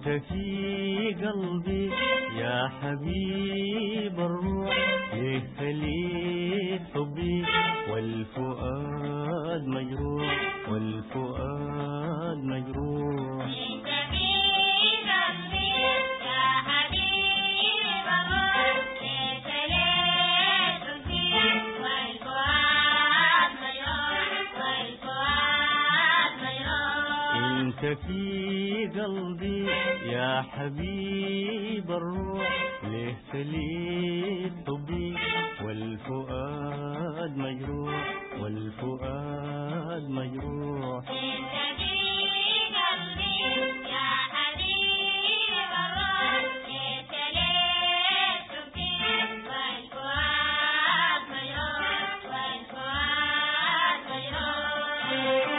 انت في قلبي يا حبيب الروح ليه خليت حبي والفؤاد مجروح والفؤاد مجروح انت في قلبي يا حبيب الروح ليس ليك فيه والفؤاد مجروح والفؤاد مجروح انت في قلبي يا حبيب الروح ليه سليت حبي والفؤاد مجروح والفؤاد مجروح انت في قلبي يا حبيب الروح ليس ليك فيه والفؤاد مجروح والفؤاد مجروح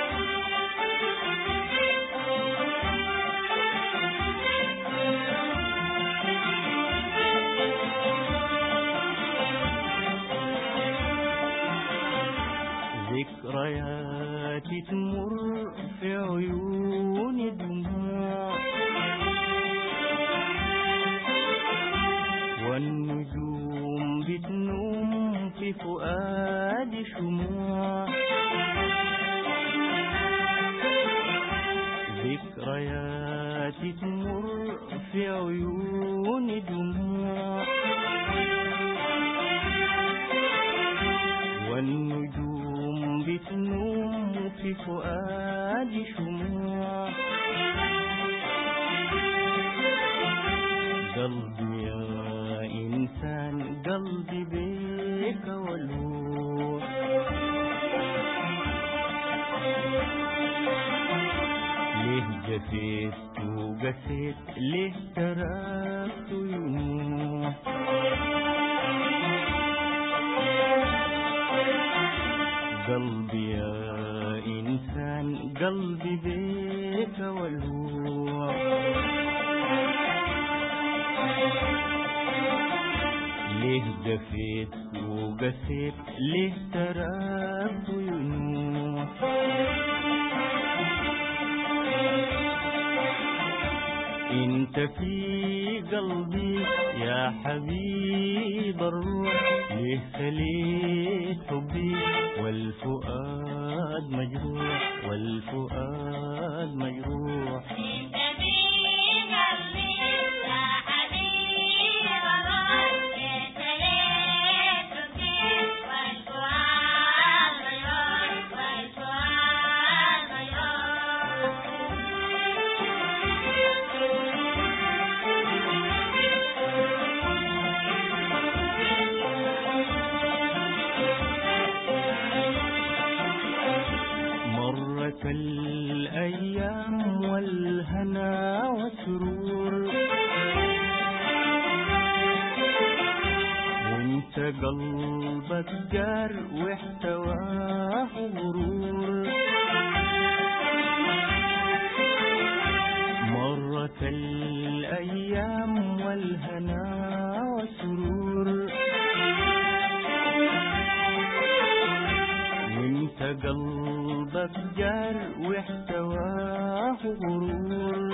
ذكرياتي تمر في عيوني دموع والنجوم بتنوم في فؤادي شموع ذكرياتي تمر في عيوني دموع والنجوم بتنوم في فؤادي شموع قلبي يا إنسان قلبي بيك ولوح ليه جفيت وقسيت ليه تركت ينوح قلبي يا إنسان قلبي بيك ولوع ليه دفيت وقسيت ليه تركت ينوح انت في قلبي يا حبيب الروح ليه خليت حبي والفؤاد مجروح والفؤاد مجروح انت في قلبي يا حبيب الروح ليس ليك فيه والفؤاد مجروح والفؤاد مرت الأيام والهنا والسرور وانت قلبك جار واحتواه غرور مرت الأيام والهنا والسرور وانت قلبك جار واحتواه غرور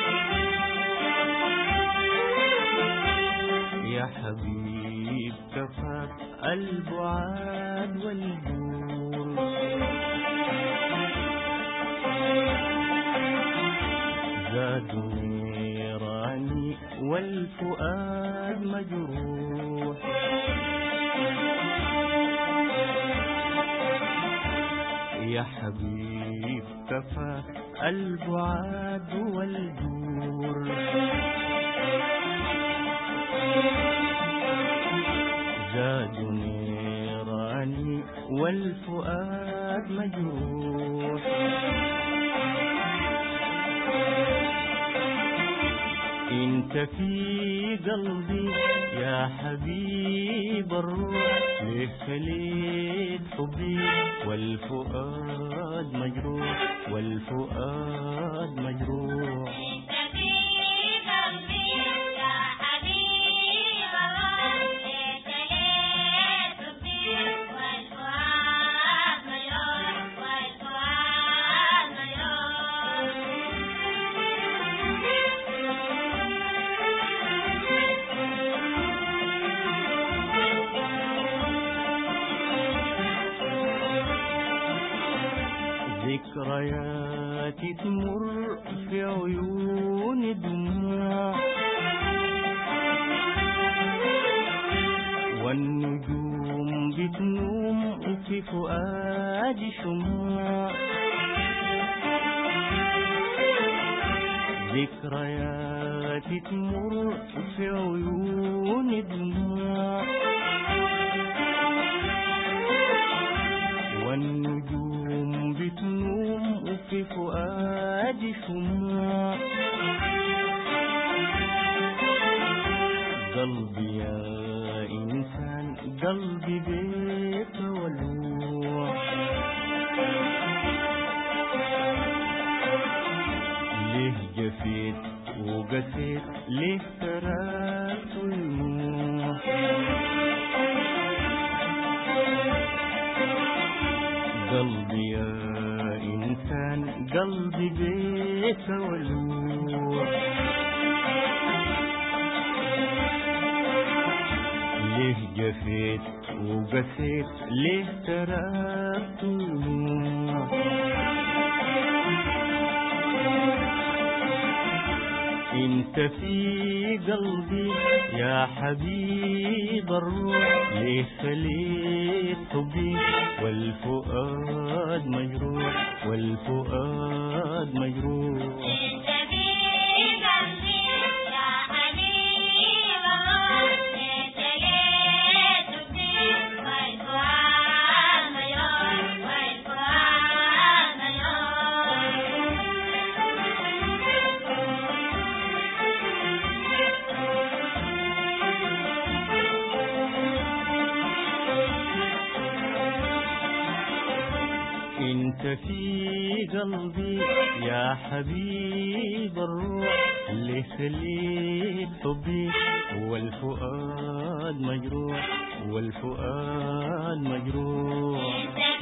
يا حبيب كفاك البعاد والجور زادوا نيراني والفؤاد مجروح يا حبيب كفاك البعاد والجور زادوا نيراني والفؤاد مجروح انت في قلبي يا حبيب الروح ليه خليت حبي والفؤاد مجروح والفؤاد مجروح انت في قلبي يا حبيب الروح ليس ليك فيه والفؤاد مجروح والفؤاد مجروح ذكرياتي تمر في عيوني دموع والنجوم بتنوم في فؤادي شموع ذكرياتي تمر في عيوني دموع والنجوم بتنوم في فؤادي شموع قلبي يا إنسان قلبي بيت ولوع ليه جفيت وقسيت ليه تركت الموح قلبي يا إنسان قلبي بيت ولوع ليه جفيت وقسيت ليه تركت الموح انت في قلبي يا حبيب الروح ليه خليت حبي والفؤاد مجروح والفؤاد مجروح انت في قلبي يا حبيب الروح ليس ليت بي والفؤاد مجروح والفؤاد انت في قلبي يا حبيب الروح اللي خليت حبي والفؤاد مجروح والفؤاد مجروح انت